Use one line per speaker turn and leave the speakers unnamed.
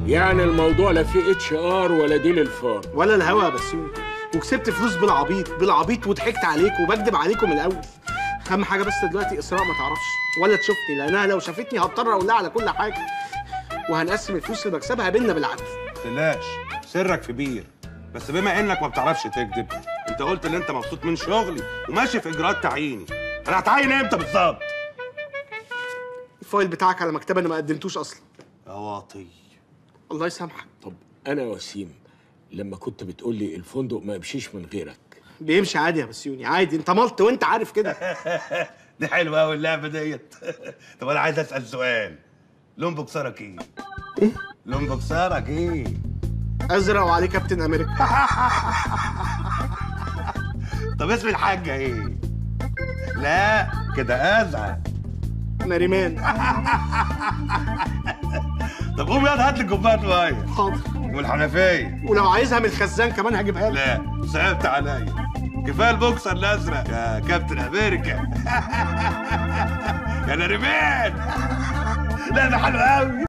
يعني الموضوع لا فيه اتش ار ولا ديل الفار
ولا الهوا يا بسيوني وكسبت فلوس بالعبيط بالعبيط وضحكت عليكم وبكدب عليكم من الاول اهم حاجه بس دلوقتي اسراء ما تعرفش ولا تشوفني لانها لو شافتني هضطر اقول لها على كل حاجه وهنقسم الفلوس اللي بكسبها بينا بالعدل
تلاش سرك في بير بس بما انك ما بتعرفش تكذب انت قلت ان انت مبسوط من شغلي وماشي في اجراءات تعييني انا هتعين امتى بالظبط
الفايل بتاعك على مكتبه انا ما قدمتوش اصلا
يا واطي
الله يسامحك
طب انا وسيم لما كنت بتقول لي الفندق ما يمشيش من غيرك
بيمشي عادي يا بسيوني عادي انت ملط وانت عارف كده
دي حلوه قوي اللعبه ديت طب انا عايز اسال سؤال لون بوكسرك ايه؟ ايه؟ لون بوكسرك ايه؟
ازرق وعليه كابتن امريكا
طب اسم الحاجه ايه؟ لا كده ازعل
ناريمان
طب قوم يلا هات لي كوبايه ميه
حاضر
والحنفيه
ولو عايزها من الخزان كمان هجيبها لك
لا صعبت عليا كفايه البوكسر الازرق يا كابتن امريكا يا ناريمان لا ده حلو قوي